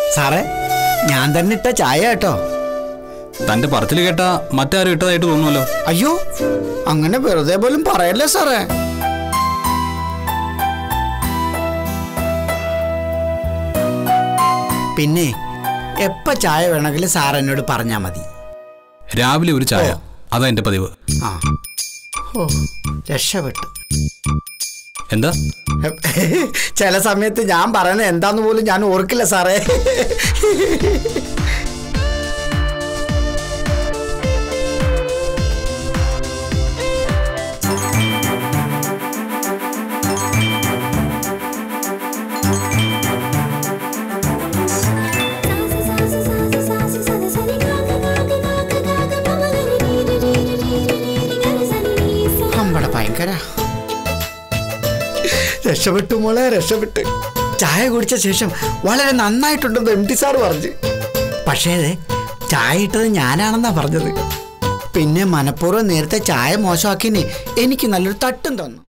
സാറേ ഞാൻ തന്നെ ഇട്ട ചായ കേട്ടോ തന്റെ പറച്ചിൽ കേട്ടാ മറ്റാരും ഇട്ടതായിട്ട് തോന്നുമല്ലോ അയ്യോ അങ്ങനെ വെറുതെ പോലും പറയല്ലേ സാറേ പിന്നെ എപ്പ ചായ വേണമെങ്കിലും സാർ എന്നോട് പറഞ്ഞാ മതി രാവിലെ ഒരു ചായ അതാ എന്റെ പതിവ് ആ ഓ രക്ഷപ്പെട്ടു എന്താ ചില സമയത്ത് ഞാൻ പറയുന്നത് എന്താന്ന് പോലും ഞാൻ ഓർക്കില്ല സാറേ അമ്പട ഭയങ്കര രക്ഷപ്പെട്ടു മോളെ രക്ഷപ്പെട്ടു ചായ കുടിച്ച ശേഷം വളരെ നന്നായിട്ടുണ്ടെന്ന് എം ടി സാർ പറഞ്ഞു പക്ഷേ അതെ ചായ ഇട്ടത് ഞാനാണെന്നാ പറഞ്ഞത് പിന്നെ മനഃപൂർവ്വം നേരത്തെ ചായ മോശമാക്കിനി എനിക്ക് നല്ലൊരു തട്ടും തന്നു